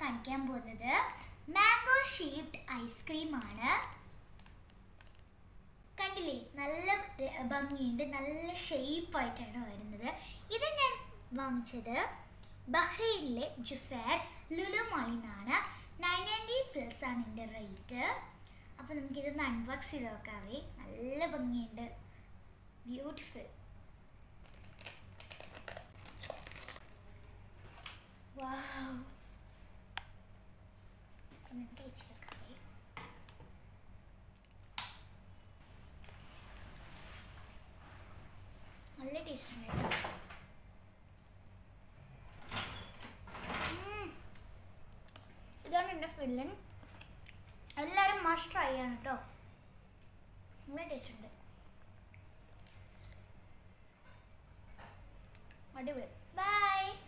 കാണിക്കാൻ പോകുന്നത് mango shaped ice cream ആണ് കണ്ടില്ലേ നല്ല ര- ഭംഗിയുണ്ട് നല്ല ഷേപ്പ് ആയിട്ടാണ് വരുന്നത് ഇത് ഞാൻ വാങ്ങിച്ചത് ബഹ്റൈനിലെ ജുഫേർ ലുലു മാളിൽ നിന്നാണ് നയൻ നയൻറ്റി പ്ലസ് ആണ് ഇതിൻ്റെ റേറ്റ് അപ്പോൾ നമുക്കിതൊന്ന് അൺബോക്സ് ചെയ്ത് നോക്കാവേ നല്ല ഭംഗിയുണ്ട് ബ്യൂട്ടിഫുൾ വാവ് ഒന്ന് കഴിച്ച് നോക്കാവേ നല്ല ടേസ്റ്റ് ഉണ്ട് കേട്ടോ ഉം. ഇതാണ് എൻ്റെ ഫില്ലിങ് എല്ലാവരും മസ്റ്റ് ട്രൈ ചെയ്യണം കേട്ടോ നല്ല ടേസ്റ്റ് ഉണ്ട് അടിപൊളി ബൈ